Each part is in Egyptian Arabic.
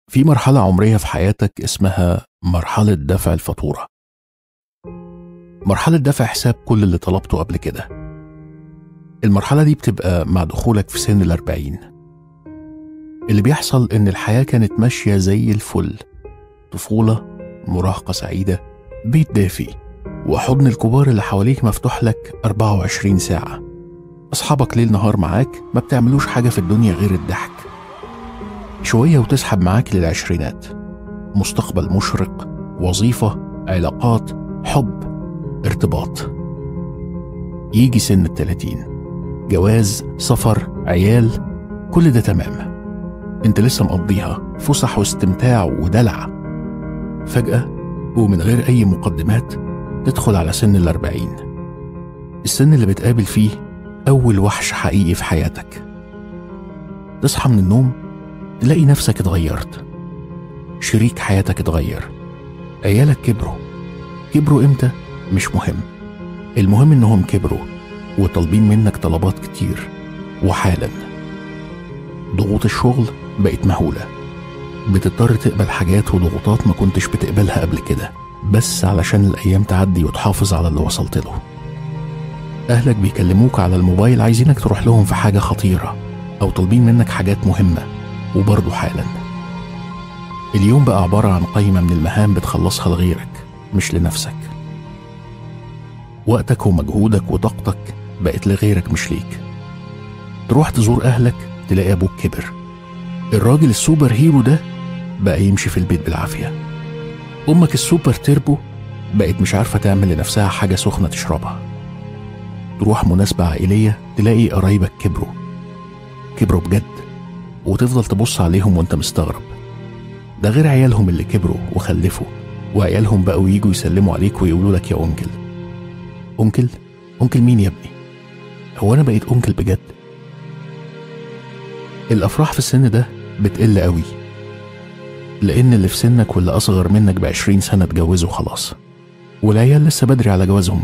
في مرحلة عمرية في حياتك اسمها مرحلة دفع الفاتورة مرحلة دفع حساب كل اللي طلبته قبل كده المرحلة دي بتبقى مع دخولك في سن الأربعين اللي بيحصل إن الحياة كانت ماشية زي الفل طفولة مراهقة سعيدة بيت دافي وحضن الكبار اللي حواليك مفتوح لك 24 ساعة أصحابك ليل نهار معاك ما بتعملوش حاجة في الدنيا غير الضحك شوية وتسحب معاك للعشرينات مستقبل مشرق وظيفة علاقات حب ارتباط يجي سن التلاتين جواز سفر عيال كل ده تمام انت لسه مقضيها فسح واستمتاع ودلع فجأة ومن غير أي مقدمات تدخل على سن الأربعين السن اللي بتقابل فيه أول وحش حقيقي في حياتك تصحى من النوم تلاقي نفسك اتغيرت شريك حياتك اتغير عيالك كبروا كبروا امتى مش مهم المهم انهم كبروا وطالبين منك طلبات كتير وحالا ضغوط الشغل بقت مهولة بتضطر تقبل حاجات وضغوطات ما كنتش بتقبلها قبل كده بس علشان الأيام تعدي وتحافظ على اللي وصلت له أهلك بيكلموك على الموبايل عايزينك تروح لهم في حاجة خطيرة أو طالبين منك حاجات مهمة وبرضه حالا اليوم بقى عبارة عن قائمة من المهام بتخلصها لغيرك مش لنفسك وقتك ومجهودك وطاقتك بقت لغيرك مش ليك تروح تزور أهلك تلاقي أبوك كبر الراجل السوبر هيرو ده بقى يمشي في البيت بالعافية أمك السوبر تيربو بقت مش عارفة تعمل لنفسها حاجة سخنة تشربها تروح مناسبة عائلية تلاقي قرايبك كبروا كبروا بجد وتفضل تبص عليهم وانت مستغرب ده غير عيالهم اللي كبروا وخلفوا وعيالهم بقوا يجوا يسلموا عليك ويقولوا لك يا أنكل أنكل؟ أنكل مين يا ابني؟ هو أنا بقيت أنكل بجد؟ الأفراح في السن ده بتقل قوي لأن اللي في سنك واللي أصغر منك بعشرين سنة اتجوزوا خلاص والعيال لسه بدري على جوازهم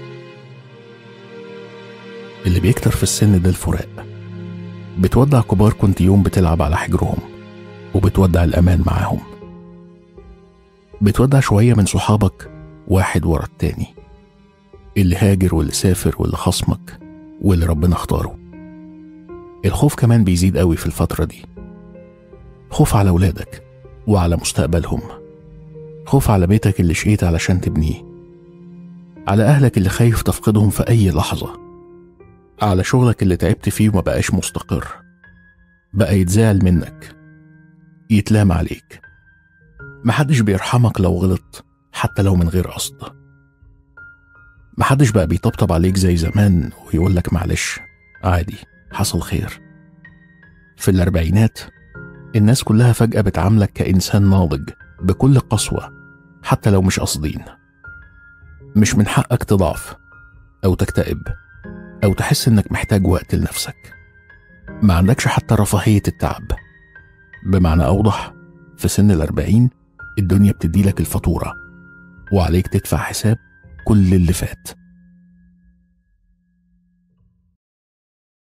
اللي بيكتر في السن ده الفراق بتودع كبار كنت يوم بتلعب على حجرهم وبتودع الأمان معاهم بتودع شوية من صحابك واحد ورا التاني اللي هاجر واللي سافر واللي خصمك واللي ربنا اختاره الخوف كمان بيزيد قوي في الفترة دي خوف على ولادك وعلى مستقبلهم خوف على بيتك اللي شقيت علشان تبنيه على أهلك اللي خايف تفقدهم في أي لحظة على شغلك اللي تعبت فيه وما بقاش مستقر بقى يتزعل منك يتلام عليك محدش بيرحمك لو غلط حتى لو من غير قصد محدش بقى بيطبطب عليك زي زمان ويقولك معلش عادي حصل خير في الأربعينات الناس كلها فجأة بتعاملك كإنسان ناضج بكل قسوة حتى لو مش قاصدين مش من حقك تضعف أو تكتئب أو تحس إنك محتاج وقت لنفسك ما عندكش حتى رفاهية التعب بمعنى أوضح في سن الأربعين الدنيا بتديلك الفاتورة وعليك تدفع حساب كل اللي فات